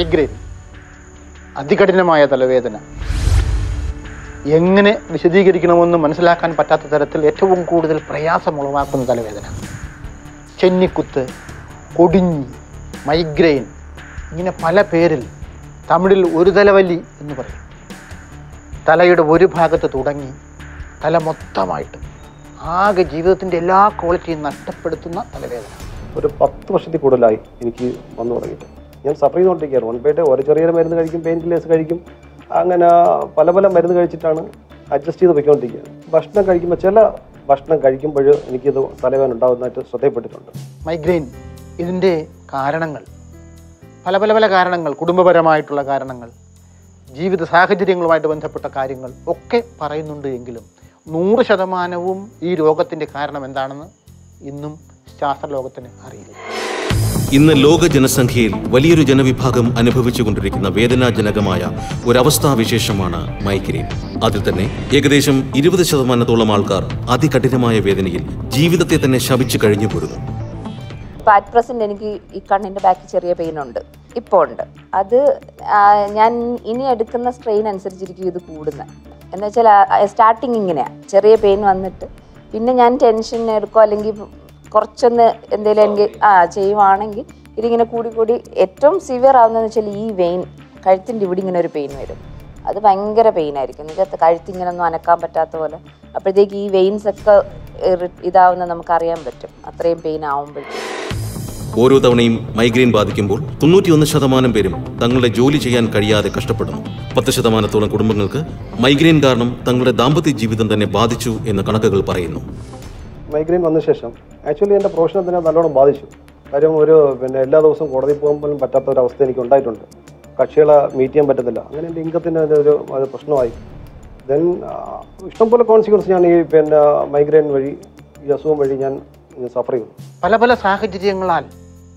migraine അതികഠിനമായ തലവേദന എങ്ങനെ വിശദീകരിക്കണമെന്ന് മനസ്സിലാക്കാൻ പറ്റാത്ത തരത്തിൽ ഏറ്റവും കൂടുതൽ പ്രയാസമുളവാക്കുന്ന തലവേദന ചെന്നിക്കുത്ത് കൊടിഞ്ഞി മൈഗ്രെയിൻ ഇങ്ങനെ പല പേരിൽ തമിഴിൽ ഒരു തലവലി എന്ന് പറയും തലയുടെ ഒരു ഭാഗത്ത് തുടങ്ങി തല മൊത്തമായിട്ട് ആകെ ജീവിതത്തിൻ്റെ എല്ലാ ക്വാളിറ്റിയും നഷ്ടപ്പെടുത്തുന്ന തലവേദന ഒരു പത്ത് വർഷത്തിൽ കൂടുതലായി എനിക്ക് വന്നു തുടങ്ങിയിട്ട് ഞാൻ സഫർ ചെയ്തുകൊണ്ടിരിക്കുകയാണ് വൺ ബൈ ഡേ ഒരു ചെറിയ മരുന്ന് കഴിക്കും പെയിൻ കില്ലേഴ്സ് കഴിക്കും അങ്ങനെ പല പല മരുന്ന് കഴിച്ചിട്ടാണ് അഡ്ജസ്റ്റ് ചെയ്ത് പോയിക്കൊണ്ടിരിക്കുകയാണ് ഭക്ഷണം കഴിക്കുമ്പോൾ ചില ഭക്ഷണം കഴിക്കുമ്പോൾ എനിക്കിത് തലവേദന ഉണ്ടാകുന്നതായിട്ട് ശ്രദ്ധയപ്പെട്ടിട്ടുണ്ട് മൈഗ്രെയിൻ ഇതിൻ്റെ കാരണങ്ങൾ പല പല പല കാരണങ്ങൾ കുടുംബപരമായിട്ടുള്ള കാരണങ്ങൾ ജീവിത സാഹചര്യങ്ങളുമായിട്ട് ബന്ധപ്പെട്ട കാര്യങ്ങൾ ഒക്കെ പറയുന്നുണ്ട് എങ്കിലും നൂറ് ശതമാനവും ഈ രോഗത്തിൻ്റെ കാരണം എന്താണെന്ന് ഇന്നും ശാസ്ത്രലോകത്തിന് അറിയില്ല ഇന്ന് ലോക ജനസംഖ്യയിൽ വലിയൊരു ജനവിഭാഗം അനുഭവിച്ചുകൊണ്ടിരിക്കുന്ന വേദനാജനകമായ ഒരവസ്ഥാവിശേഷമാണ് മൈഗ്രെയിൻ അതിൽ തന്നെ ഏകദേശം ഇരുപത് ശതമാനത്തോളം ആൾക്കാർ അതികഠിനമായ വേദനയിൽ ജീവിതത്തെ തന്നെ ശപിച്ചു കഴിഞ്ഞു പോരുന്നു ഇപ്പം അറ്റ് പ്രസന്റ് എനിക്ക് ഈ കണ്ണിൻ്റെ ബാക്കിൽ ചെറിയ പെയിൻ ഉണ്ട് ഇപ്പോൾ ഉണ്ട് അത് ആ, ഞാൻ ഇനി എടുക്കുന്ന സ്ട്രെയിൻ അനുസരിച്ചിരിക്കും ഇത് കൂടുന്നത് എന്ന് വെച്ചാൽ സ്റ്റാർട്ടിങ് ഇങ്ങനെയാണ് ചെറിയ പെയിൻ വന്നിട്ട് പിന്നെ ഞാൻ ടെൻഷൻ എടുക്കുക അല്ലെങ്കിൽ കുറച്ചൊന്ന് എന്തെങ്കിലും എനിക്ക് ആ ചെയ്യുവാണെങ്കിൽ ഇതിങ്ങനെ കൂടി കൂടി ഏറ്റവും സിവിയർ ആവുന്നതെന്ന് വെച്ചാൽ ഈ വെയിൻ കഴുത്തിൻ്റെ ഇവിടെ ഇങ്ങനെ ഒരു പെയിൻ വരും അത് ഭയങ്കര പെയിൻ ആയിരിക്കും എന്നുവെച്ചാൽ കഴുത്തിങ്ങനെ ഒന്നും അനക്കാൻ പറ്റാത്ത പോലെ അപ്പോഴത്തേക്ക് ഈ വെയിൻസ് ഒക്കെ ഇറി- ഇതാവുന്ന നമുക്കറിയാൻ പറ്റും അത്രയും പെയിൻ ആവുമ്പോഴത്തേക്കും ഓരോ തവണയും മൈഗ്രെയിൻ ബാധിക്കുമ്പോൾ തൊണ്ണൂറ്റിയൊന്ന് ശതമാനം പേരും തങ്ങളുടെ ജോലി ചെയ്യാൻ കഴിയാതെ കഷ്ടപ്പെടുന്നു പത്ത് ശതമാനത്തോളം കുടുംബങ്ങൾക്ക് മൈഗ്രെയിൻ കാരണം തങ്ങളുടെ ദാമ്പത്യ ജീവിതം തന്നെ ബാധിച്ചു എന്ന് കണക്കുകൾ പറയുന്നു മൈഗ്രെയിൻ വന്ന ശേഷം ആക്ച്വലി എൻ്റെ പ്രൊഫഷനെ തന്നെ നല്ലോണം ബാധിച്ചു കാര്യം ഒരു പിന്നെ എല്ലാ ദിവസവും കോടതി പോകുമ്പോഴും പറ്റാത്ത ഒരു അവസ്ഥ എനിക്ക് ഉണ്ടായിട്ടുണ്ട് കക്ഷികളെ മീറ്റ് ചെയ്യാൻ പറ്റത്തില്ല അങ്ങനെ എൻ്റെ ഇൻകത്തിൻ്റെ ഒരു അത് പ്രശ്നമായി ദെൻ ഇഷ്ടംപോലെ കോൺസിക്വൻസ് ഞാൻ ഈ പിന്നെ മൈഗ്രെയിൻ വഴി ഈ അസുഖം വഴി ഞാൻ സഫർ ചെയ്തു പല പല സാഹചര്യങ്ങളാൽ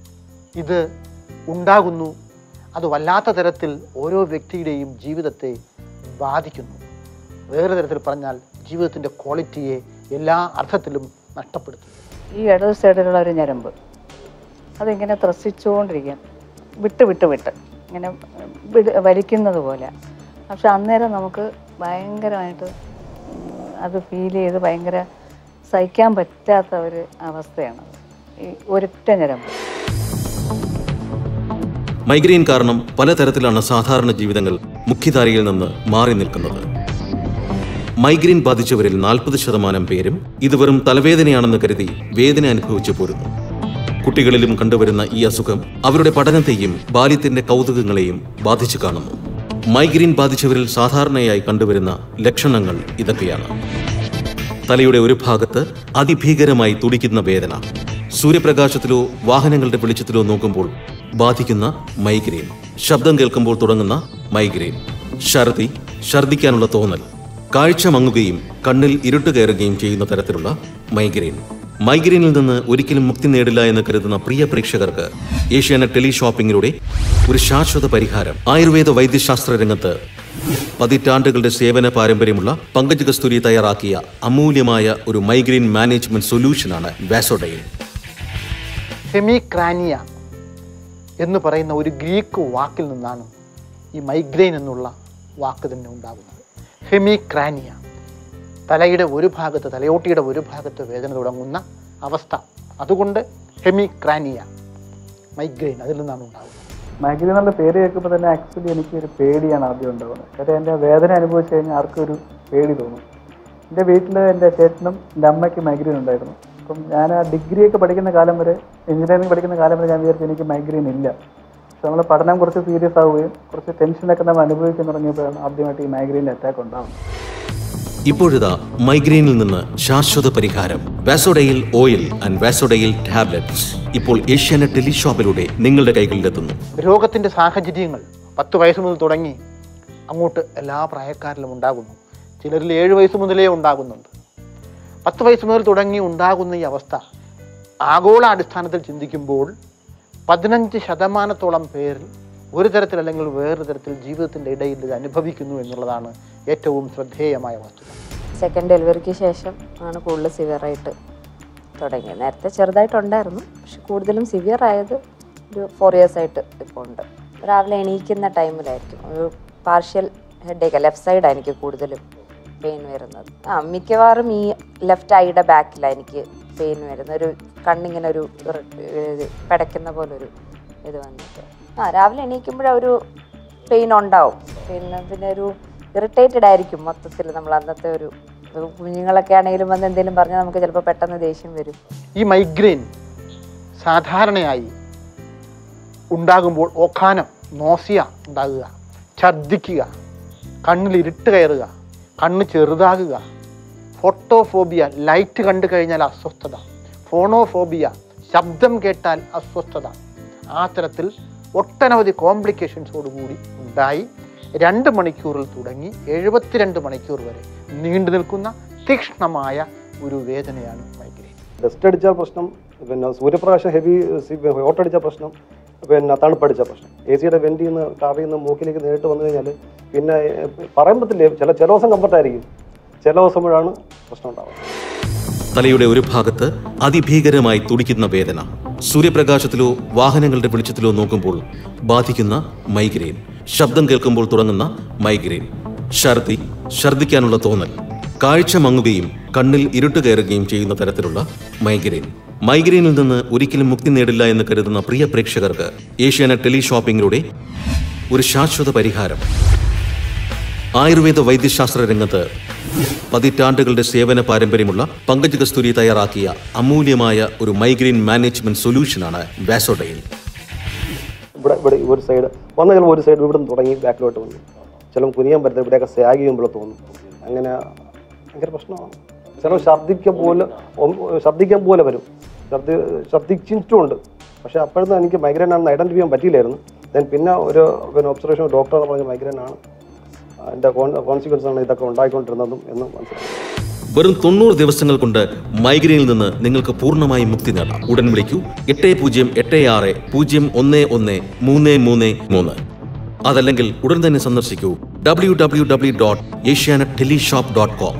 ഇത് ഉണ്ടാകുന്നു അത് വല്ലാത്ത തരത്തിൽ ഓരോ വ്യക്തിയുടെയും ജീവിതത്തെ ബാധിക്കുന്നു വേറെ തരത്തിൽ പറഞ്ഞാൽ ജീവിതത്തിൻ്റെ ക്വാളിറ്റിയെ എല്ലാ അർത്ഥത്തിലും നഷ്ടപ്പെടുത്തുന്നു ഈ ഇടത് സൈഡിലുള്ള ഒരു ഞരമ്പ് അതിങ്ങനെ ത്രസിച്ചുകൊണ്ടിരിക്കും വിട്ട് വിട്ട് വിട്ട് ഇങ്ങനെ വിട് വലിക്കുന്നത് പോലെ പക്ഷെ അന്നേരം നമുക്ക് ഭയങ്കരമായിട്ട് ഉം, അത് ഫീൽ ചെയ്ത് ഭയങ്കര സഹിക്കാൻ പറ്റാത്ത ഒരു അവസ്ഥയാണത് ഈ ഒരൊറ്റ ഞരമ്പ് മൈഗ്രെയിൻ കാരണം പലതരത്തിലാണ് സാധാരണ ജീവിതങ്ങൾ മുഖ്യധാരയിൽ നിന്ന് മാറി നിൽക്കുന്നത് മൈഗ്രെയിൻ ബാധിച്ചവരിൽ നാൽപ്പത് ശതമാനം പേരും ഇത് വെറും തലവേദനയാണെന്ന് കരുതി വേദന അനുഭവിച്ചു പോരുന്നു കുട്ടികളിലും കണ്ടുവരുന്ന ഈ അസുഖം അവരുടെ പഠനത്തെയും ബാല്യത്തിന്റെ കൗതുകങ്ങളെയും ബാധിച്ചു കാണുന്നു മൈഗ്രെയിൻ ബാധിച്ചവരിൽ സാധാരണയായി കണ്ടുവരുന്ന ലക്ഷണങ്ങൾ ഇതൊക്കെയാണ് തലയുടെ ഒരു ഭാഗത്ത് അതിഭീകരമായി തുടിക്കുന്ന വേദന സൂര്യപ്രകാശത്തിലോ വാഹനങ്ങളുടെ വെളിച്ചത്തിലോ നോക്കുമ്പോൾ ബാധിക്കുന്ന മൈഗ്രെയിൻ ശബ്ദം കേൾക്കുമ്പോൾ തുടങ്ങുന്ന മൈഗ്രെയിൻ ഛർദി ഛർദിക്കാനുള്ള തോന്നൽ കാഴ്ച മങ്ങുകയും കണ്ണിൽ ഇരുട്ട് കയറുകയും ചെയ്യുന്ന തരത്തിലുള്ള മൈഗ്രെയിൻ മൈഗ്രെയിനിൽ നിന്ന് ഒരിക്കലും മുക്തി നേടില്ല എന്ന് കരുതുന്ന പ്രിയ പ്രേക്ഷകർക്ക് ഏഷ്യാനെറ്റ് ടെലി ഷോപ്പിംഗിലൂടെ ഒരു ശാശ്വത പരിഹാരം ആയുർവേദ വൈദ്യശാസ്ത്ര രംഗത്ത് പതിറ്റാണ്ടുകളുടെ സേവന പാരമ്പര്യമുള്ള പങ്കജ് കസ്തൂരി തയ്യാറാക്കിയ അമൂല്യമായ ഒരു മൈഗ്രെയിൻ മാനേജ്മെന്റ് സൊല്യൂഷനാണ് വാസോഡൈൽ ഹെമിക്രാനിയ എന്ന് പറയുന്ന ഒരു ഗ്രീക്ക് വാക്കിൽ നിന്നാണ് ഈ മൈഗ്രെയിൻ എന്നുള്ള വാക്ക് തന്നെ ഉണ്ടാകുന്നത് ഹെമിക്രാനിയ തലയുടെ ഒരു ഭാഗത്ത് തലയോട്ടിയുടെ ഒരു ഭാഗത്ത് വേദന തുടങ്ങുന്ന അവസ്ഥ അതുകൊണ്ട് ഹെമിക്രാനിയ മൈഗ്രെയിൻ അതിൽ നിന്നാണ് ഉണ്ടാകുന്നത് മൈഗ്രെയിൻ എന്നുള്ള പേര് കേൾക്കുമ്പോൾ തന്നെ ആക്ച്വലി എനിക്ക് ഒരു പേടിയാണ് ആദ്യം ഉണ്ടാകുന്നത് കാര്യം എൻ്റെ വേദന അനുഭവിച്ച് കഴിഞ്ഞാൽ ആർക്കും ഒരു പേടി തോന്നും എൻ്റെ വീട്ടിൽ എൻ്റെ ചേട്ടനും എൻ്റെ അമ്മയ്ക്ക് മൈഗ്രെയിൻ ഉണ്ടായിരുന്നു അപ്പം ഞാൻ ആ ഡിഗ്രി ഒക്കെ പഠിക്കുന്ന കാലം വരെ എഞ്ചിനീയറിംഗ് പഠിക്കുന്ന കാലം വരെ ഞാൻ വിചാരിച്ചു എനിക്ക് മൈഗ്രെയിൻ ഇല്ല പക്ഷെ നമ്മൾ പഠനം കുറച്ച് സീരിയസ് ആവുകയും കുറച്ച് ടെൻഷനൊക്കെ നമ്മൾ അനുഭവിക്കാൻ തുടങ്ങിയപ്പോഴാണ് ആദ്യമായിട്ട് ഈ മൈഗ്രെയിൻ അറ്റാക്ക് ഉണ്ടാകുന്നത് ഇപ്പോഴിതാ മൈഗ്രെയിനിൽ നിന്ന് ശാശ്വത പരിഹാരം Vasodil oil and Vasodil tablets ഇപ്പോൾ ഏഷ്യാനെറ്റ് ടെലി ഷോപ്പിലൂടെ നിങ്ങളുടെ കൈകളിലെത്തുന്നു രോഗത്തിൻ്റെ സാഹചര്യങ്ങൾ പത്ത് വയസ്സ് മുതൽ തുടങ്ങി അങ്ങോട്ട് എല്ലാ പ്രായക്കാരിലും ഉണ്ടാകുന്നു ചിലരിൽ ഏഴ് വയസ്സ് മുതലേ ഉണ്ടാകുന്നുണ്ട് പത്ത് വയസ്സ് മുതൽ തുടങ്ങി ഉണ്ടാകുന്ന ഈ അവസ്ഥ ആഗോള അടിസ്ഥാനത്തിൽ ചിന്തിക്കുമ്പോൾ പതിനഞ്ച് ശതമാനത്തോളം പേർ ഒരു തരത്തിൽ അല്ലെങ്കിൽ വേറൊരു തരത്തിൽ ജീവിതത്തിൻ്റെ ഇടയിൽ ഇത് അനുഭവിക്കുന്നു എന്നുള്ളതാണ് ഏറ്റവും ശ്രദ്ധേയമായ വസ്തുത സെക്കൻഡ് ഡെലിവറിക്ക് ശേഷം ആണ് കൂടുതൽ സിവിയർ ആയിട്ട് തുടങ്ങിയത് നേരത്തെ ചെറുതായിട്ടുണ്ടായിരുന്നു പക്ഷെ കൂടുതലും സിവിയർ ആയത് ഒരു ഫോർ ഇയേഴ്സ് ആയിട്ട് ഇപ്പോൾ ഉണ്ട് രാവിലെ എണീക്കുന്ന ടൈമിലായിരിക്കും ഒരു പാർഷ്യൽ ഹെഡേക്ക് ലെഫ്റ്റ് സൈഡാണ് എനിക്ക് കൂടുതലും പെയിൻ വരുന്നത് ആ മിക്കവാറും ഈ ലെഫ്റ്റ് ഐയുടെ ബാക്കിലാണ് എനിക്ക് പെയിൻ വരുന്നത് ഒരു കണ്ണിങ്ങനെ ഒരു ഇറി- ഇത് പിടയ്ക്കുന്ന പോലെ ഒരു ഇത് വന്നിട്ട് ആ രാവിലെ എണീക്കുമ്പോഴേ ഒരു പെയിൻ ഉണ്ടാവും പിന്നെ പിന്നെ ഒരു ഇറിറ്റേറ്റഡ് ആയിരിക്കും മൊത്തത്തിൽ നമ്മൾ അന്നത്തെ ഒരു ഇപ്പൊ കുഞ്ഞുങ്ങളൊക്കെ ആണെങ്കിലും വന്ന് എന്തെങ്കിലും പറഞ്ഞാൽ നമുക്ക് ചിലപ്പോൾ പെട്ടെന്ന് ദേഷ്യം വരും ഈ മൈഗ്രെയിൻ സാധാരണയായി ഉണ്ടാകുമ്പോൾ ഓക്കാനം നോസിയ ഉണ്ടാകുക ഛർദ്ദിക്കുക കണ്ണിൽ ഇരുട്ട് കയറുക കണ്ണ് ചെറുതാകുക ഫോട്ടോഫോബിയ ലൈറ്റ് കണ്ടു കഴിഞ്ഞാൽ അസ്വസ്ഥത ഫോണോഫോബിയ ശബ്ദം കേട്ടാൽ അസ്വസ്ഥത ആ തരത്തിൽ ഒട്ടനവധി കോംപ്ലിക്കേഷൻസോടുകൂടി ഉണ്ടായി രണ്ട് മണിക്കൂറിൽ തുടങ്ങി എഴുപത്തിരണ്ട് മണിക്കൂർ വരെ നീണ്ടു നിൽക്കുന്ന തീക്ഷ്ണമായ ഒരു വേദനയാണ് മൈഗ്രെയിൻ ഡസ്റ്റ് അടിച്ചാൽ പ്രശ്നം പിന്നെ സൂര്യപ്രകാശം ഹെവി ഹോട്ടടിച്ച പ്രശ്നം പിന്നെ തണുപ്പടിച്ച പ്രശ്നം എ സിയുടെ വെന്റിൽ നിന്ന് കാറിൽ നിന്ന് മൂക്കിലേക്ക് നേരിട്ട് വന്നു കഴിഞ്ഞാൽ പിന്നെ ഏഹ്, പറയാൻ പറ്റില്ല ചില ചില ദിവസം കംഫർട്ടായിരിക്കും ചില ദിവസമ്പോഴാണ് പ്രശ്നം ഉണ്ടാവുക തലയുടെ ഒരു ഭാഗത്ത് അതിഭീകരമായി തുടിക്കുന്ന വേദന സൂര്യപ്രകാശത്തിലോ വാഹനങ്ങളുടെ വെളിച്ചത്തിലോ നോക്കുമ്പോൾ ബാധിക്കുന്ന മൈഗ്രെയിൻ ശബ്ദം കേൾക്കുമ്പോൾ തുടങ്ങുന്ന മൈഗ്രെയിൻ ഛർദി ഛർദിക്കാനുള്ള തോന്നൽ കാഴ്ച മങ്ങുകയും കണ്ണിൽ ഇരുട്ട് കയറുകയും ചെയ്യുന്ന തരത്തിലുള്ള മൈഗ്രെയിൻ മൈഗ്രെയിനിൽ നിന്ന് ഒരിക്കലും മുക്തി നേടില്ല എന്ന് കരുതുന്ന പ്രിയ പ്രേക്ഷകർക്ക് ഏഷ്യാനെറ്റ് ടെലി ഷോപ്പിംഗിലൂടെ ഒരു ശാശ്വത പരിഹാരം ആയുർവേദ വൈദ്യശാസ്ത്ര രംഗത്ത് പതിറ്റാണ്ടുകളുടെ സേവന പാരമ്പര്യമുള്ള പങ്കജ് കസ്തൂരി തയ്യാറാക്കിയ അമൂല്യമായ ഒരു മൈഗ്രെയിൻ മാനേജ്മെന്റ് സൊല്യൂഷനാണ് വാസോഡൈൻ ഇവിടെ ഇവിടെ ഒരു സൈഡ് വന്ന ചിലപ്പോൾ ഒരു സൈഡ് ഇവിടെ നിന്ന് തുടങ്ങി ബാക്കിലോട്ട് വന്നു ചിലപ്പോൾ കുനിയാൻ പറ്റത്തില്ല ഇവിടെയൊക്കെ സാഗ് ചെയ്യുമ്പോൾ തോന്നും അങ്ങനെ ഭയങ്കര പ്രശ്നമാണ് ചിലപ്പോൾ ഛർദ്ദിക്കാൻ പോലെ ഒം- ഛർദ്ദിക്കാൻ പോലെ വരും ഛർദ്ദി ഛർദ്ദിച്ചിട്ടുമുണ്ട് പക്ഷേ അപ്പോഴൊന്നും എനിക്ക് മൈഗ്രെയിൻ ആണെന്ന് ഐഡൻറ്റിഫൈ ചെയ്യാൻ പറ്റിയില്ലായിരുന്നു ദെൻ പിന്നെ ഒരു പിന്നെ ഒബ്സർവേഷൻ ഡോക്ടർ പറഞ്ഞ മൈഗ്രെയിൻ ആണ് അതിൻ്റെ കോൺസിക്വൻസ് ആണ് ഇതൊക്കെ ഉണ്ടായിക്കൊണ്ടിരുന്നതും എന്ന് മനസ്സിലായി വെറും തൊണ്ണൂറ് ദിവസങ്ങൾ കൊണ്ട് മൈഗ്രെയിനിൽ നിന്ന് നിങ്ങൾക്ക് പൂർണ്ണമായി മുക്തി നേടാം ഉടൻ വിളിക്കൂ എട്ട് പൂജ്യം എട്ട് ആറ് പൂജ്യം ഒന്ന് ഒന്ന് മൂന്ന് മൂന്ന് മൂന്ന് അതല്ലെങ്കിൽ ഉടൻ തന്നെ സന്ദർശിക്കൂ W W W dot Asianet teleshop dot com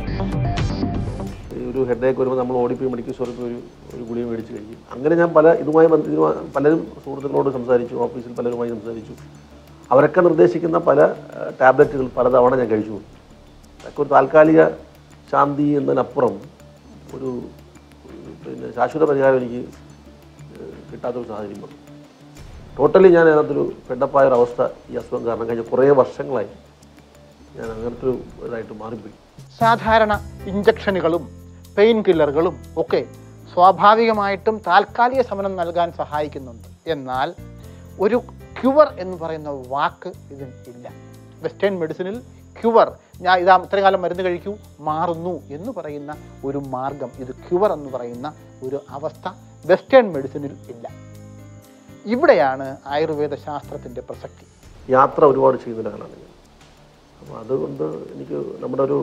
ഈ ഒരു ഹെഡേക്ക് വരുമ്പോൾ നമ്മൾ ഓടിപ്പോയി മെഡിക്കൽ സ്റ്റോറിൽ പോയി ഒരു ഒരു ഗുളിക മേടിച്ച് കഴിക്കും അങ്ങനെ ഞാൻ പല ഇതുമായി ബന്ധ- ഇതുമായി പലരും സുഹൃത്തുക്കളോട് സംസാരിച്ചു ഓഫീസിൽ പലരുമായി സംസാരിച്ചു അവരൊക്കെ നിർദ്ദേശിക്കുന്ന പല ആ, ടാബ്ലറ്റുകൾ പലതവണ ഞാൻ കഴിച്ചു അതൊക്കെ ഒരു താൽക്കാലിക ശാന്തി എന്നതിനപ്പുറം ഒരു ഒരു പിന്നെ ശാശ്വത പരിഹാരം എനിക്ക് ഏഹ്, കിട്ടാത്തൊരു സാഹചര്യം വന്നു ടോട്ടലി ഞാൻ അതിനകത്തൊരു ഫെഡപ്പായ ഒരു അവസ്ഥ ഈ അസുഖം കാരണം കഴിഞ്ഞ കുറേ വർഷങ്ങളായി ഞാൻ അങ്ങനത്തെ ഒരു ഇതായിട്ട് മാറിപ്പോയി സാധാരണ ഇഞ്ചക്ഷനുകളും പെയിൻ കില്ലറുകളും ഒക്കെ സ്വാഭാവികമായിട്ടും താൽക്കാലിക ശമനം നൽകാൻ സഹായിക്കുന്നുണ്ട് എന്നാൽ ഒരു ക്യുവർ എന്ന് പറയുന്ന വാക്ക് ഇതിന് ഇല്ല വെസ്റ്റേൺ മെഡിസിനിൽ ക്യുവർ ഞാൻ ഇതാ ഇത്രയും കാലം മരുന്ന് കഴിക്കൂ മാറുന്നു എന്ന് പറയുന്ന ഒരു മാർഗം ഇത് ക്യുവർ എന്ന് പറയുന്ന ഒരു അവസ്ഥ വെസ്റ്റേൺ മെഡിസിനിൽ ഇല്ല ഇവിടെയാണ് ആയുർവേദ ശാസ്ത്രത്തിൻ്റെ പ്രസക്തി യാത്ര ഒരുപാട് ചെയ്യുന്ന ഒരാളാണ് ഞാൻ അപ്പോൾ അതുകൊണ്ട് എനിക്ക് നമ്മുടെ ഒരു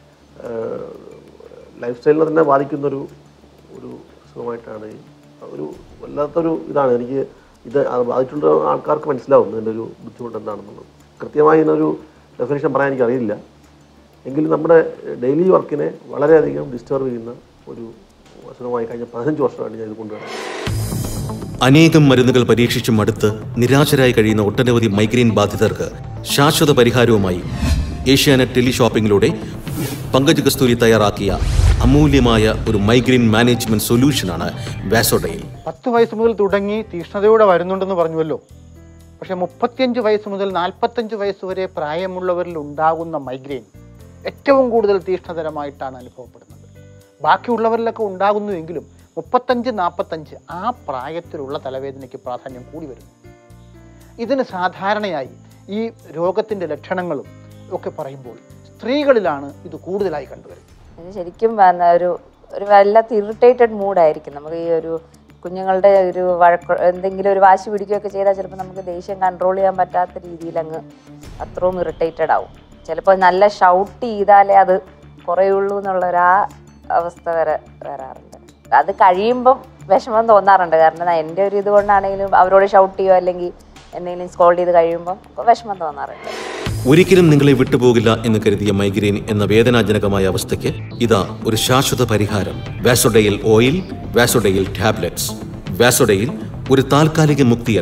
ലൈഫ് സ്റ്റൈലിനെ തന്നെ ബാധിക്കുന്നൊരു ഒരു അസുഖമായിട്ടാണ് ഈ ഒരു വല്ലാത്തൊരു ഇതാണ് എനിക്ക് ഇത് അത് ബാധിച്ചുള്ള ആൾക്കാർക്ക് മനസ്സിലാവും ഇതിൻ്റെ ഒരു ബുദ്ധിമുട്ട് എന്താണെന്നുള്ളത് കൃത്യമായി ഇതിനൊരു ഡെഫിനേഷൻ പറയാൻ എനിക്ക് അറിയില്ല എങ്കിലും നമ്മുടെ ഡെയിലി വർക്കിനെ വളരെയധികം ഡിസ്റ്റർബ് ചെയ്യുന്ന ഒരു അസുഖമായി കഴിഞ്ഞ പതിനഞ്ച് വർഷമായിട്ട് ഞാൻ ഇത് കൊണ്ടുവരാം അനേകം മരുന്നുകൾ പരീക്ഷിച്ചും അടുത്ത് നിരാശരായി കഴിയുന്ന ഒട്ടനവധി മൈഗ്രെയിൻ ബാധിതർക്ക് ശാശ്വത പരിഹാരവുമായി ഏഷ്യാനെറ്റ് ടെലിഷോപ്പിംഗിലൂടെ പങ്കജ് കസ്തൂരി തയ്യാറാക്കിയ അമൂല്യമായ ഒരു മൈഗ്രെയിൻ മാനേജ്മെന്റ് സൊല്യൂഷനാണ് വാസോഡൈൽ പത്ത് വയസ്സ് മുതൽ തുടങ്ങി തീക്ഷ്ണതയോടെ വരുന്നുണ്ടെന്ന് പറഞ്ഞുവല്ലോ പക്ഷേ മുപ്പത്തിയഞ്ച് വയസ്സ് മുതൽ നാൽപ്പത്തഞ്ച് വയസ്സ് വരെ പ്രായമുള്ളവരിൽ ഉണ്ടാകുന്ന മൈഗ്രെയിൻ ഏറ്റവും കൂടുതൽ തീക്ഷ്ണതരമായിട്ടാണ് അനുഭവപ്പെടുന്നത് ബാക്കിയുള്ളവരിലൊക്കെ ഉണ്ടാകുന്നുവെങ്കിലും മുപ്പത്തഞ്ച് നാൽപ്പത്തഞ്ച് ആ പ്രായത്തിലുള്ള തലവേദനയ്ക്ക് പ്രാധാന്യം കൂടി വരുന്നു ഇതിന് സാധാരണയായി ഈ രോഗത്തിൻ്റെ ലക്ഷണങ്ങളും ഒക്കെ പറയുമ്പോൾ സ്ത്രീകളിലാണ് ഇത് കൂടുതലായി കണ്ടുവരുന്നത് ഇത് ശരിക്കും വന്ന ഒരു ഒരു വല്ലാത്ത ഇറിറ്റേറ്റഡ് മൂഡായിരിക്കും നമുക്ക് ഈ ഒരു കുഞ്ഞുങ്ങളുടെ ഒരു വഴക്ക് എന്തെങ്കിലും ഒരു വാശി പിടിക്കുകയൊക്കെ ചെയ്താൽ ചിലപ്പോൾ നമുക്ക് ദേഷ്യം കൺട്രോൾ ചെയ്യാൻ പറ്റാത്ത രീതിയിൽ അങ്ങ് അത്രയും ഇറിറ്റേറ്റഡ് ആവും ചിലപ്പോൾ നല്ല ഷൗട്ട് ചെയ്താലേ അത് കുറയുള്ളൂ എന്നുള്ളൊരാ അവസ്ഥ വരെ വരാറുണ്ട് അത് കഴിയുമ്പം വിഷമം തോന്നാറുണ്ട് കാരണം എൻ്റെ ഒരു ഇത് കൊണ്ടാണെങ്കിലും അവരോട് ഷൗട്ട് ചെയ്യുക അല്ലെങ്കിൽ എന്തെങ്കിലും സ്കോൾഡ് ചെയ്ത് കഴിയുമ്പം വിഷമം തോന്നാറുണ്ട് ഒരിക്കലും നിങ്ങളെ വിട്ടുപോകില്ല എന്ന് കരുതിയ മൈഗ്രെയിൻ എന്ന വേദനാജനകമായ അവസ്ഥയ്ക്ക് ഇതാ ഒരു ശാശ്വത പരിഹാരം വാസോഡയിൽ ഓയിൽ വാസോഡയിൽ ടാബ്ലറ്റ്സ് വാസോഡയിൽ ഒരു താൽക്കാലിക മുക്തിയല്ല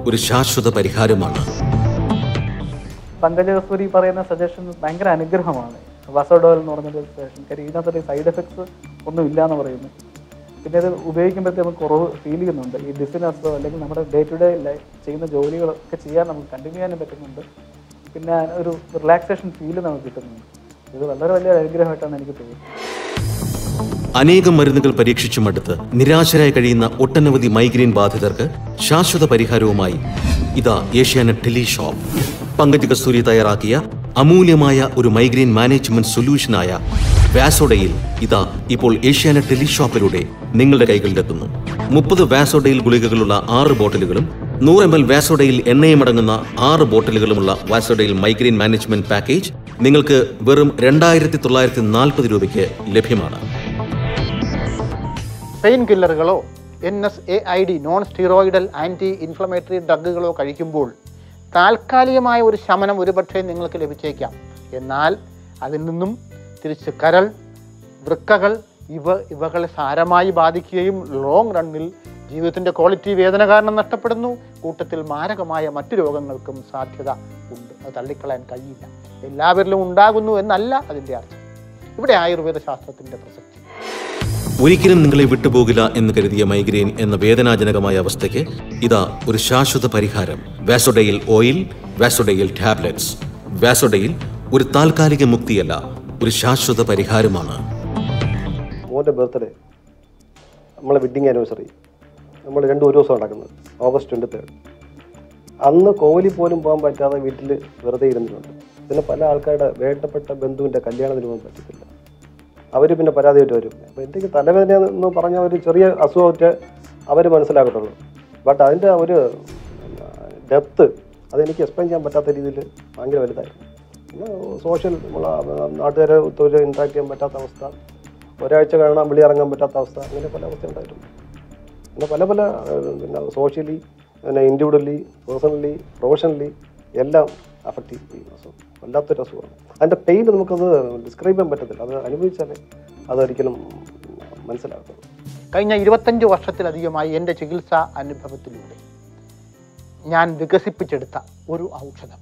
ഒരു ശാശ്വത പരിഹാരമാണ് പങ്കജ കസ്തൂരി പറയുന്ന സജഷൻ ഭയങ്കര അനുഗ്രഹമാണ് വസോഡോൽ എന്ന് പറഞ്ഞൊരു സജഷൻ കാര്യം ഇതിനകത്തൊരു സൈഡ് എഫക്ട്സ് ഒന്നും ഇല്ല എന്ന് പറയുന്നു പിന്നെ ഇത് ഉപയോഗിക്കുമ്പോഴത്തേക്ക് നമുക്ക് കുറവ് ഫീൽ ചെയ്യുന്നുണ്ട് ഈ ഡിസിനസ്സോ അല്ലെങ്കിൽ നമ്മുടെ ഡേ ടു ഡേ ലൈഫ് ചെയ്യുന്ന ജോലികളൊക്കെ ചെയ്യാൻ നമുക്ക് കണ്ടിന്യൂ ചെയ്യാനും പറ്റുന്നുണ്ട് പിന്നെ ഒരു റിലാക്സേഷൻ ഫീൽ നമുക്ക് കിട്ടുന്നുണ്ട് ഇത് വളരെ വലിയ അനുഗ്രഹമായിട്ടാണ് എനിക്ക് തോന്നുന്നത് അനേകം മരുന്നുകൾ പരീക്ഷിച്ചു മടുത്ത് നിരാശരായി കഴിയുന്ന ഒട്ടനവധി മൈഗ്രെയിൻ ബാധിതർക്ക് ശാശ്വത പരിഹാരവുമായി ഇതാ ഏഷ്യാനെറ്റ് ടെലി ഷോപ്പ് പങ്കജ് കസ്തൂരി തയ്യാറാക്കിയ അമൂല്യമായ ഒരു മൈഗ്രെയിൻ മാനേജ്മെന്റ് സൊല്യൂഷനായ വാസോഡയിൽ ഇതാ ഇപ്പോൾ ഏഷ്യാനെറ്റ് ടെലി ഷോപ്പിലൂടെ നിങ്ങളുടെ കൈകളിലെത്തുന്നു മുപ്പത് വാസോഡയിൽ ഗുളികകളുള്ള ആറ് ബോട്ടിലുകളും നൂറ് എം എൽ വാസോഡയിൽ എണ്ണയുമടങ്ങുന്ന ആറ് ബോട്ടിലുകളുമുള്ള വാസോഡയിൽ മൈഗ്രെയിൻ മാനേജ്മെന്റ് പാക്കേജ് നിങ്ങൾക്ക് വെറും രണ്ടായിരത്തി തൊള്ളായിരത്തി നാൽപ്പത് രൂപയ്ക്ക് ലഭ്യമാണ് പെയിൻ കില്ലറുകളോ N S A I D non steroidal anti inflammatory ഡ്രഗുകളോ കഴിക്കുമ്പോൾ താൽക്കാലികമായ ഒരു ശമനം ഒരുപക്ഷെ നിങ്ങൾക്ക് ലഭിച്ചേക്കാം എന്നാൽ അതിൽ നിന്നും തിരിച്ച് കരൾ വൃക്കകൾ ഇവ ഇവകളെ സാരമായി ബാധിക്കുകയും ലോങ് റണ്ണിൽ ജീവിതത്തിൻ്റെ ക്വാളിറ്റി വേദന കാരണം നഷ്ടപ്പെടുന്നു കൂട്ടത്തിൽ മാരകമായ മറ്റു രോഗങ്ങൾക്കും സാധ്യത ഉണ്ട് അത് തള്ളിക്കളയാൻ കഴിയില്ല എല്ലാവരിലും ഉണ്ടാകുന്നു എന്നല്ല അതിൻ്റെ അർത്ഥം ഇവിടെ ആയുർവേദ ശാസ്ത്രത്തിൻ്റെ പ്രസക്തി ഒരിക്കലും നിങ്ങളെ വിട്ടുപോകില്ല എന്ന് കരുതിയ മൈഗ്രെയിൻ എന്ന വേദനാജനകമായ അവസ്ഥയ്ക്ക് ഇതാ ഒരു ശാശ്വത പരിഹാരം വാസോഡയിൽ ഓയിൽ വാസോഡയിൽ ടാബ്ലറ്റ്സ് വാസോഡയിൽ ഒരു താൽക്കാലിക മുക്തിയല്ല ഒരു ശാശ്വത പരിഹാരമാണ് മോൻ്റെ ബർത്ത്ഡേ നമ്മളെ വെഡ്ഡിങ് ആനിവേഴ്സറി നമ്മൾ രണ്ടും ഒരു ദിവസം നടക്കുന്നത് ഓഗസ്റ്റ് ട്വൻറ്റി തേർഡ് അന്ന് കോവിലി പോലും പോകാൻ പറ്റാതെ വീട്ടിൽ വെറുതെ ഇരുന്നിട്ടുണ്ട് പിന്നെ പല ആൾക്കാരുടെ വേണ്ടപ്പെട്ട ബന്ധുവിൻ്റെ കല്യാണത്തിന് പോകാൻ പറ്റത്തില്ല അവർ പിന്നെ പരാതിയായിട്ട് വരും അപ്പോൾ എന്തെങ്കിലും തലവേദന എന്ന് പറഞ്ഞ ഒരു ചെറിയ അസുഖമൊക്കെ അവർ മനസ്സിലാക്കത്തുള്ളൂ ബട്ട് അതിൻ്റെ ഒരു ഡെപ്ത് അതെനിക്ക് എക്സ്പ്ലെയിൻ ചെയ്യാൻ പറ്റാത്ത രീതിയിൽ ഭയങ്കര വലുതായിരുന്നു പിന്നെ സോഷ്യൽ നമ്മൾ നാട്ടുകാരെ തൊഴിൽ ഇൻട്രാക്ട് ചെയ്യാൻ പറ്റാത്ത അവസ്ഥ ഒരാഴ്ച കാണാൻ വിളി ഇറങ്ങാൻ പറ്റാത്ത അവസ്ഥ അങ്ങനെ പല അവസ്ഥ ഉണ്ടായിട്ടുണ്ട് പിന്നെ പല പല ഏഹ്, പിന്നെ സോഷ്യലി പിന്നെ ഇൻഡിവിജ്വലി പേഴ്സണലി പ്രൊഫഷണലി എല്ലാം അഫക്റ്റ് ചെയ്യും ഈ അസുഖം വല്ലാത്തൊരു അസുഖമാണ് അതിൻ്റെ പെയിൻ നമുക്കത് ഡിസ്ക്രൈബ് ചെയ്യാൻ പറ്റത്തില്ല അത് അനുഭവിച്ചാലേ അതൊരിക്കലും മനസ്സിലാകത്തുള്ളൂ കഴിഞ്ഞ ഇരുപത്തഞ്ച് വർഷത്തിലധികമായി എൻ്റെ ചികിത്സാ അനുഭവത്തിലൂടെ ഞാൻ വികസിപ്പിച്ചെടുത്ത ഒരു ഔഷധം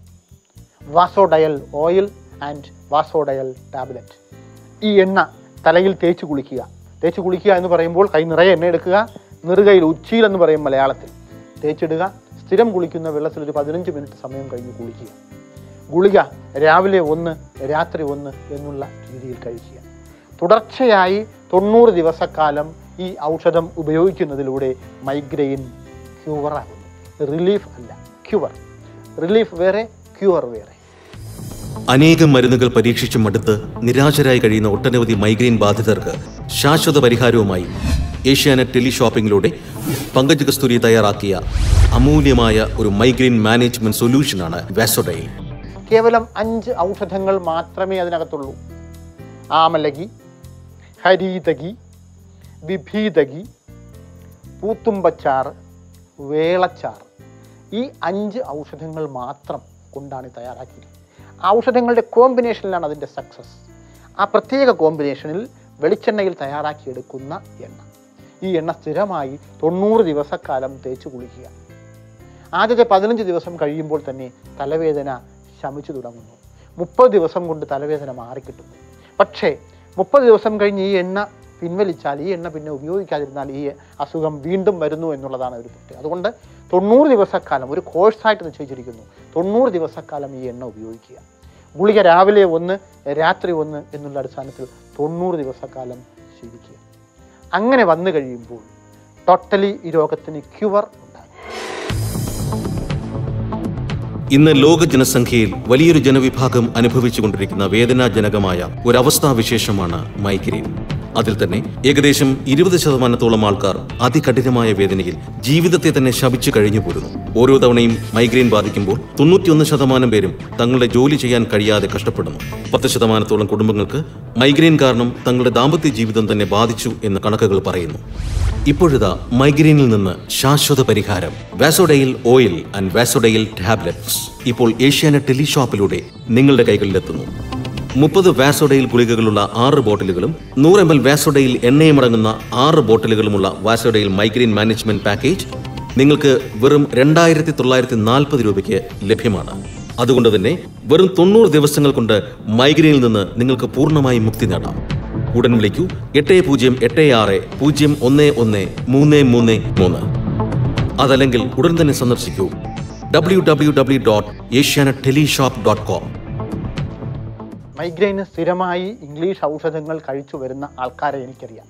Vasodil oil and Vasodil tablet ഈ എണ്ണ തലയിൽ തേച്ച് കുളിക്കുക തേച്ച് കുളിക്കുക എന്ന് പറയുമ്പോൾ കൈ നിറയെ എണ്ണ എടുക്കുക നെറുകയിൽ ഉച്ചിയിൽ എന്ന് പറയും മലയാളത്തിൽ തേച്ചിടുക സ്ഥിരം കുളിക്കുന്ന വെള്ളത്തിൽ ഒരു പതിനഞ്ച് മിനിറ്റ് സമയം കഴിഞ്ഞ് കുളിക്കുക ഗുളിക രാവിലെ ഒന്ന് രാത്രി ഒന്ന് എന്നുള്ള രീതിയിൽ കഴിക്കുക തുടർച്ചയായി തൊണ്ണൂറ് ദിവസക്കാലം ഈ ഔഷധം ഉപയോഗിക്കുന്നതിലൂടെ മൈഗ്രെയിൻ ക്യൂവറാകുന്നു റിലീഫ് അല്ല ക്യൂവർ റിലീഫ് വേറെ ക്യൂവർ വേറെ അനേകം മരുന്നുകൾ പരീക്ഷിച്ചു മടുത്ത് നിരാശരായി കഴിയുന്ന ഒട്ടനവധി മൈഗ്രെയിൻ ബാധിതർക്ക് ശാശ്വത പരിഹാരവുമായി ഏഷ്യാനെറ്റ് ടെലി ഷോപ്പിംഗിലൂടെ പങ്കജ് കസ്തൂരി തയ്യാറാക്കിയ അമൂല്യമായ ഒരു മൈഗ്രെയിൻ മാനേജ്മെന്റ് സൊല്യൂഷനാണ് വാസോഡൈൽ കേവലം അഞ്ച് ഔഷധങ്ങൾ മാത്രമേ അതിനകത്തുള്ളൂ ആമലകി ഹരീതകി വിഭീതകി പൂത്തുമ്പച്ചാറ് വേളച്ചാറ് ഈ അഞ്ച് ഔഷധങ്ങൾ മാത്രം കൊണ്ടാണ് ഇത് തയ്യാറാക്കിയത് ആ ഔഷധങ്ങളുടെ കോമ്പിനേഷനിലാണ് അതിൻ്റെ സക്സസ് ആ പ്രത്യേക കോമ്പിനേഷനിൽ വെളിച്ചെണ്ണയിൽ തയ്യാറാക്കിയെടുക്കുന്ന എണ്ണ ഈ എണ്ണ സ്ഥിരമായി തൊണ്ണൂറ് ദിവസക്കാലം തേച്ച് കുളിക്കുക ആദ്യത്തെ പതിനഞ്ച് ദിവസം കഴിയുമ്പോൾ തന്നെ തലവേദന ശമിച്ചു തുടങ്ങുന്നു മുപ്പത് ദിവസം കൊണ്ട് തലവേദന മാറിക്കിട്ടുന്നു പക്ഷേ മുപ്പത് ദിവസം കഴിഞ്ഞ് ഈ എണ്ണ പിൻവലിച്ചാൽ ഈ എണ്ണ പിന്നെ ഉപയോഗിക്കാതിരുന്നാൽ ഈ അസുഖം വീണ്ടും വരുന്നു എന്നുള്ളതാണ് ഒരു പ്രത്യേകത അതുകൊണ്ട് തൊണ്ണൂറ് ദിവസക്കാലം ഒരു കോഴ്സായിട്ട് നിശ്ചയിച്ചിരിക്കുന്നു തൊണ്ണൂറ് ദിവസക്കാലം ഈ എണ്ണ ഉപയോഗിക്കുക ഗുളിക രാവിലെ ഒന്ന് രാത്രി ഒന്ന് എന്നുള്ള അടിസ്ഥാനത്തിൽ തൊണ്ണൂറ് ദിവസക്കാലം ശീലിക്കുക അങ്ങനെ വന്നു കഴിയുമ്പോൾ ടോട്ടലി ഈ രോഗത്തിന് ക്യുവർ ഉണ്ടാകും ഇന്ന് ലോക ജനസംഖ്യയിൽ വലിയൊരു ജനവിഭാഗം അനുഭവിച്ചുകൊണ്ടിരിക്കുന്ന വേദനാജനകമായ ഒരവസ്ഥാവിശേഷമാണ് മൈഗ്രെയിൻ അതിൽ തന്നെ ഏകദേശം ഇരുപത് ശതമാനത്തോളം ആൾക്കാർ അതികഠിനമായ വേദനയിൽ ജീവിതത്തെ തന്നെ ശപിച്ചു കഴിഞ്ഞു പോരുന്നു ഓരോ തവണയും മൈഗ്രെയിൻ ബാധിക്കുമ്പോൾ തൊണ്ണൂറ്റിയൊന്ന് ശതമാനം പേരും തങ്ങളുടെ ജോലി ചെയ്യാൻ കഴിയാതെ കഷ്ടപ്പെടുന്നു പത്ത് ശതമാനത്തോളം കുടുംബങ്ങൾക്ക് മൈഗ്രെയിൻ കാരണം തങ്ങളുടെ ദാമ്പത്യ ജീവിതം തന്നെ ബാധിച്ചു എന്ന് കണക്കുകൾ പറയുന്നു ഇപ്പോഴിതാ മൈഗ്രെയിനിൽ നിന്ന് ശാശ്വത പരിഹാരം Vasodil oil and Vasodil tablets ഇപ്പോൾ ഏഷ്യാനെറ്റ് ടെലി ഷോപ്പിലൂടെ നിങ്ങളുടെ കൈകളിലെത്തുന്നു മുപ്പത് വാസോഡയിൽ ഗുളികകളുള്ള ആറ് ബോട്ടിലുകളും നൂറ് എം എൽ വാസോഡയിൽ എണ്ണയുമടങ്ങുന്ന ആറ് ബോട്ടിലുകളുമുള്ള വാസോഡയിൽ മൈഗ്രെയിൻ മാനേജ്മെന്റ് പാക്കേജ് നിങ്ങൾക്ക് വെറും രണ്ടായിരത്തി തൊള്ളായിരത്തി നാൽപ്പത് രൂപയ്ക്ക് ലഭ്യമാണ് അതുകൊണ്ട് തന്നെ വെറും തൊണ്ണൂറ് ദിവസങ്ങൾ കൊണ്ട് മൈഗ്രെയിനിൽ നിന്ന് നിങ്ങൾക്ക് പൂർണ്ണമായും മുക്തി നേടാം ഉടൻ വിളിക്കൂ എട്ട് പൂജ്യം എട്ട് ആറ് പൂജ്യം ഒന്ന് ഒന്ന് മൂന്ന് മൂന്ന് മൂന്ന് അതല്ലെങ്കിൽ ഉടൻ തന്നെ സന്ദർശിക്കൂ W W W dot Asianet teleshop dot com മൈഗ്രെയിന് സ്ഥിരമായി ഇംഗ്ലീഷ് ഔഷധങ്ങൾ കഴിച്ചു വരുന്ന ആൾക്കാരെ എനിക്കറിയാം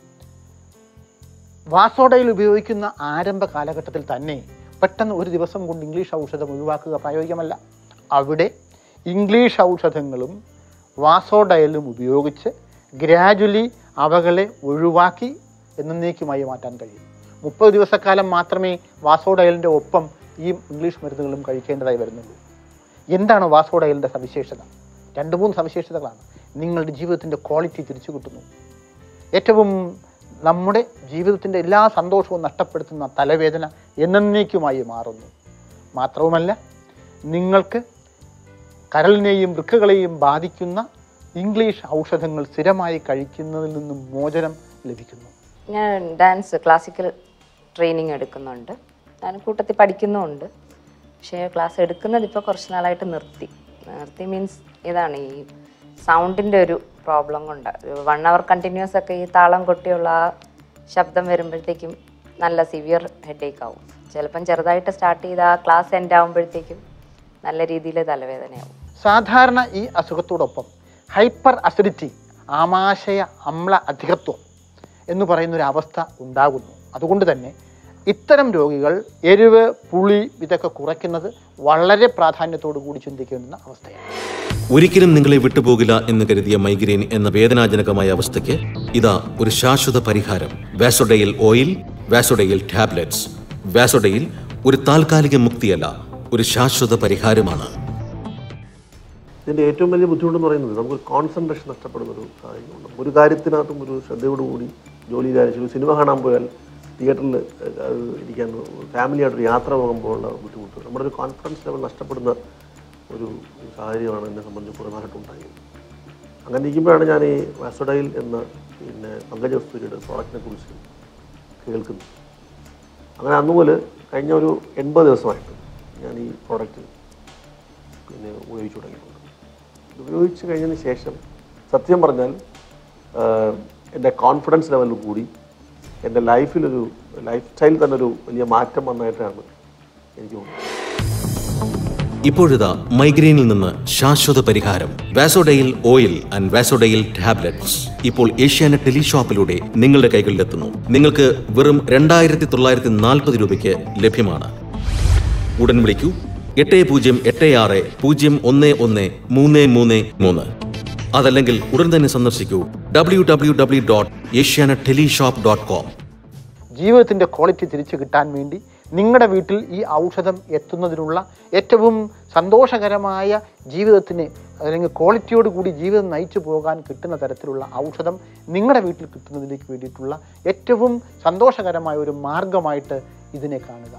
വാസോഡയിൽ ഉപയോഗിക്കുന്ന ആരംഭ കാലഘട്ടത്തിൽ തന്നെ പെട്ടെന്ന് ഒരു ദിവസം കൊണ്ട് ഇംഗ്ലീഷ് ഔഷധം ഒഴിവാക്കുക പ്രായോഗികമല്ല അവിടെ ഇംഗ്ലീഷ് ഔഷധങ്ങളും വാസോഡയലും ഉപയോഗിച്ച് ഗ്രാജുവലി അവകളെ ഒഴിവാക്കി എന്നേക്കുമായി മാറ്റാൻ കഴിയും മുപ്പത് ദിവസക്കാലം മാത്രമേ വാസോഡയലിൻ്റെ ഒപ്പം ഈ ഇംഗ്ലീഷ് മരുന്നുകളും കഴിക്കേണ്ടതായി വരുന്നുള്ളൂ എന്താണ് വാസോഡയലിൻ്റെ സവിശേഷത രണ്ട് മൂന്ന് സവിശേഷതകളാണ് നിങ്ങളുടെ ജീവിതത്തിൻ്റെ ക്വാളിറ്റി തിരിച്ചു കിട്ടുന്നു ഏറ്റവും നമ്മുടെ ജീവിതത്തിൻ്റെ എല്ലാ സന്തോഷവും നഷ്ടപ്പെടുത്തുന്ന തലവേദന എന്നേക്കുമായി മാറുന്നു മാത്രവുമല്ല നിങ്ങൾക്ക് കരളിനെയും വൃക്കകളെയും ബാധിക്കുന്ന ഇംഗ്ലീഷ് ഔഷധങ്ങൾ സ്ഥിരമായി കഴിക്കുന്നതിൽ നിന്നും മോചനം ലഭിക്കുന്നു ഞാൻ ഡാൻസ് ക്ലാസിക്കൽ ട്രെയിനിങ് എടുക്കുന്നുണ്ട് ഞാൻ കൂട്ടത്തിൽ പഠിക്കുന്നുമുണ്ട് പക്ഷേ ക്ലാസ് എടുക്കുന്നത് ഇപ്പോൾ കുറച്ച് നാളായിട്ട് നിർത്തി നിർത്തി മീൻസ് ഇതാണ് ഈ സൗണ്ടിൻ്റെ ഒരു പ്രോബ്ലം കൊണ്ട് വൺ അവർ കണ്ടിന്യൂസ് ഒക്കെ ഈ താളം കൊട്ടിയുള്ള ആ ശബ്ദം വരുമ്പോഴത്തേക്കും നല്ല സിവിയർ ഹെഡേക്ക് ആവും ചിലപ്പം ചെറുതായിട്ട് സ്റ്റാർട്ട് ചെയ്ത് ആ ക്ലാസ് എൻഡ് ആകുമ്പോഴത്തേക്കും നല്ല രീതിയിൽ തലവേദനയാവും സാധാരണ ഈ അസുഖത്തോടൊപ്പം ഹൈപ്പർ അസിഡിറ്റി ആമാശയ അമ്ല അധികത്വം എന്ന് പറയുന്ന ഒരു അവസ്ഥ ഉണ്ടാകുന്നു അതുകൊണ്ട് തന്നെ ഇത്തരം രോഗികൾ എരിവ് പുളി ഇതൊക്കെ കുറയ്ക്കുന്നത് വളരെ പ്രാധാന്യത്തോടു കൂടി ചിന്തിക്കേണ്ടുന്ന അവസ്ഥയാണ് ഒരിക്കലും നിങ്ങളെ വിട്ടുപോകില്ല എന്ന് കരുതിയ മൈഗ്രെയിൻ എന്ന വേദനാജനകമായ അവസ്ഥയ്ക്ക് ഇതാ ഒരു ശാശ്വത പരിഹാരം വാസോഡയിൽ ഓയിൽ വാസോഡയിൽ ടാബ്ലറ്റ്സ് വാസോഡയിൽ ഒരു താൽക്കാലിക മുക്തിയല്ല ഒരു ശാശ്വത പരിഹാരമാണ് ഇതിൻ്റെ ഏറ്റവും വലിയ ബുദ്ധിമുട്ടെന്ന് പറയുന്നത് നമുക്ക് കോൺസെൻട്രേഷൻ നഷ്ടപ്പെടുന്ന ഒരു കാര്യമുണ്ട് ഒരു കാര്യത്തിനകത്തും ഒരു ശ്രദ്ധയോടുകൂടി ജോലി കാര്യം ഒരു സിനിമ കാണാൻ പോയാൽ തിയേറ്ററിൽ ഇരിക്കാൻ ഫാമിലിയായിട്ടൊരു യാത്ര പോകുമ്പോഴുള്ള ബുദ്ധിമുട്ട് നമ്മുടെ ഒരു കോൺഫിഡൻസ് ലെവൽ നഷ്ടപ്പെടുന്ന ഒരു സാഹചര്യമാണ് എന്നെ സംബന്ധിച്ച് പ്രധാനമായിട്ട് ഉണ്ടായത് അങ്ങനെ ഇരിക്കുമ്പോഴാണ് ഞാൻ ഈ വാസോഡൈൽ എന്ന പിന്നെ പങ്കജ കസ്തൂരിയുടെ പ്രോഡക്റ്റിനെ കുറിച്ച് കേൾക്കുന്നത് അങ്ങനെ അന്ന് മുതൽ കഴിഞ്ഞ ഒരു എൺപത് ദിവസമായിട്ട് ഞാൻ ഈ പ്രോഡക്റ്റ് പിന്നെ ഉപയോഗിച്ചു തുടങ്ങിയിട്ടുണ്ട് ഇത് ഉപയോഗിച്ച് കഴിഞ്ഞതിന് ശേഷം സത്യം പറഞ്ഞാൽ ആഹ്, എൻ്റെ കോൺഫിഡൻസ് ലെവൽ കൂടി എൻ്റെ ലൈഫിലൊരു ലൈഫ് സ്റ്റൈൽ തന്നെ ഒരു വലിയ മാറ്റം വന്നതായിട്ടാണ് എനിക്ക് തോന്നുന്നത് ഇപ്പോഴിതാ മൈഗ്രെയിനിൽ നിന്ന് ശാശ്വത പരിഹാരം Vasodil oil and Vasodil tablets ഇപ്പോൾ ഏഷ്യാനെറ്റ് ടെലിഷോപ്പിലൂടെ നിങ്ങളുടെ കൈകളിലെത്തുന്നു നിങ്ങൾക്ക് വെറും രണ്ടായിരത്തി തൊള്ളായിരത്തി നാൽപ്പത് രൂപയ്ക്ക് ലഭ്യമാണ് ഉടൻ വിളിക്കൂ എട്ട് പൂജ്യം എട്ട് ആറ് പൂജ്യം ഒന്ന് ഒന്ന് മൂന്ന് മൂന്ന് മൂന്ന് അതല്ലെങ്കിൽ ഉടൻ തന്നെ സന്ദർശിക്കൂ W W W dot Asianet teleshop dot com ജീവിതത്തിൻ്റെ ക്വാളിറ്റി തിരിച്ചു കിട്ടാൻ വേണ്ടി നിങ്ങളുടെ വീട്ടിൽ ഈ ഔഷധം എത്തുന്നതിനുള്ള ഏറ്റവും സന്തോഷകരമായ ജീവിതത്തിന് അല്ലെങ്കിൽ ക്വാളിറ്റിയോട് കൂടി ജീവിതം നയിച്ചു പോകാൻ കിട്ടുന്ന തരത്തിലുള്ള ഔഷധം നിങ്ങളുടെ വീട്ടിൽ കിട്ടുന്നതിലേക്ക് വേണ്ടിയിട്ടുള്ള ഏറ്റവും സന്തോഷകരമായ ഒരു മാർഗമായിട്ട് ഇതിനെ കാണുക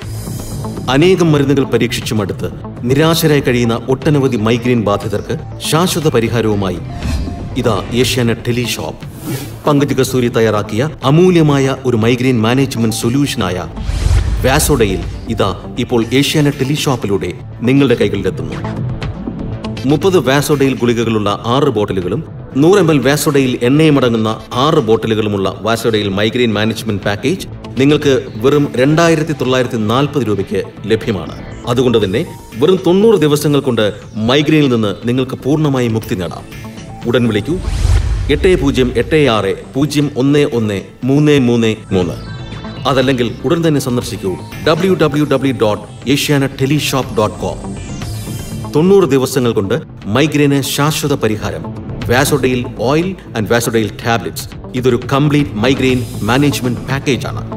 അനേകം മരുന്നുകൾ പരീക്ഷിച്ചും അടുത്ത് നിരാശരായി കഴിയുന്ന ഒട്ടനവധി മൈഗ്രെയിൻ ബാധിതർക്ക് ശാശ്വത പരിഹാരവുമായി ഇതാ ഏഷ്യാനെറ്റ് ടെലിഷോപ്പ് പങ്കജ് കസ്തൂരി തയ്യാറാക്കിയ അമൂല്യമായ ഒരു മൈഗ്രെയിൻ മാനേജ്മെന്റ് സൊല്യൂഷനായ വാസോഡയിൽ ഇതാ ഇപ്പോൾ ഏഷ്യാനെറ്റ് ടെലിഷോപ്പിലൂടെ നിങ്ങളുടെ കൈകളിലെത്തുന്നു മുപ്പത് വാസോഡയിൽ ഗുളികകളുള്ള ആറ് ബോട്ടിലുകളും നൂറ് എം എൽ വാസോഡയിൽ എണ്ണയുമടങ്ങുന്ന ആറ് ബോട്ടിലുകളുമുള്ള വാസോഡയിൽ മൈഗ്രെയിൻ മാനേജ്മെന്റ് പാക്കേജ് നിങ്ങൾക്ക് വെറും രണ്ടായിരത്തി തൊള്ളായിരത്തി നാൽപ്പത് രൂപയ്ക്ക് ലഭ്യമാണ് അതുകൊണ്ട് തന്നെ വെറും തൊണ്ണൂറ് ദിവസങ്ങൾ കൊണ്ട് മൈഗ്രെയിനിൽ നിന്ന് നിങ്ങൾക്ക് പൂർണ്ണമായി മുക്തി നേടാം ഉടൻ വിളിക്കൂ എട്ട് പൂജ്യം എട്ട് ആറ് പൂജ്യം ഒന്ന് ഒന്ന് മൂന്ന് മൂന്ന് മൂന്ന് അതല്ലെങ്കിൽ ഉടൻ തന്നെ സന്ദർശിക്കൂ W W W dot Asianet teleshop dot com തൊണ്ണൂറ് ദിവസങ്ങൾ കൊണ്ട് മൈഗ്രെയിന് ശാശ്വത പരിഹാരം Vasodil oil and Vasodil tablets ഇതൊരു കംപ്ലീറ്റ് മൈഗ്രെയിൻ മാനേജ്മെന്റ് പാക്കേജ് ആണ്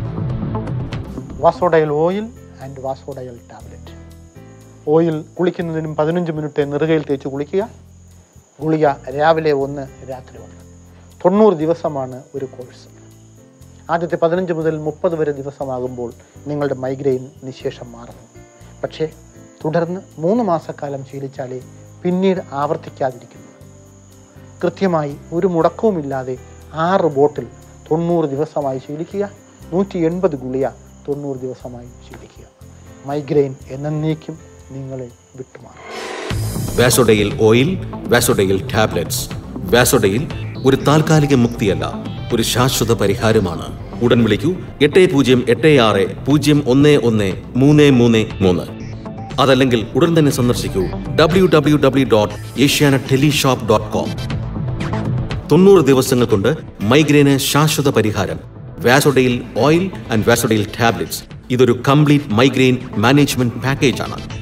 Vasodil oil and Vasodil tablet oil കുളിക്കുന്നതിനും പതിനഞ്ച് മിനിറ്റ് നെറുകയിൽ തേച്ച് കുളിക്കുക ഗുളിക രാവിലെ ഒന്ന് രാത്രി ഒന്ന് തൊണ്ണൂറ് ദിവസമാണ് ഒരു കോഴ്സ് ആദ്യത്തെ പതിനഞ്ച് മുതൽ മുപ്പത് വരെ ദിവസമാകുമ്പോൾ നിങ്ങളുടെ മൈഗ്രെയിൻ നിശേഷം മാറുന്നു പക്ഷേ തുടർന്ന് മൂന്ന് മാസക്കാലം ശീലിച്ചാലേ പിന്നീട് ആവർത്തിക്കാതിരിക്കുന്നു കൃത്യമായി ഒരു മുടക്കവുമില്ലാതെ ആറ് ബോട്ടിൽ തൊണ്ണൂറ് ദിവസമായി ശീലിക്കുക നൂറ്റി എൺപത് ഗുളിക തൊണ്ണൂറ് ദിവസമായി ശീലിക്കുക മൈഗ്രെയിൻ എന്നേക്കും നിങ്ങളെ വിട്ടുമാറും വാസോഡയിൽ ഓയിൽ വാസോഡയിൽ ടാബ്ലറ്റ്സ് വാസോഡയിൽ ഒരു താൽക്കാലിക മുക്തിയല്ല ഒരു ശാശ്വത പരിഹാരമാണ് ഉടൻ വിളിക്കൂ എട്ട് പൂജ്യം എട്ട് ആറ് പൂജ്യം ഒന്ന് ഒന്ന് മൂന്ന് മൂന്ന് മൂന്ന് അതല്ലെങ്കിൽ ഉടൻ തന്നെ സന്ദർശിക്കൂ W W W dot Asianet teleshop dot com തൊണ്ണൂറ് ദിവസങ്ങൾ കൊണ്ട് മൈഗ്രെയിന് ശാശ്വത പരിഹാരം Vasodil oil and Vasodil tablets ഇതൊരു കംപ്ലീറ്റ് മൈഗ്രെയിൻ മാനേജ്മെന്റ് പാക്കേജ് ആണ്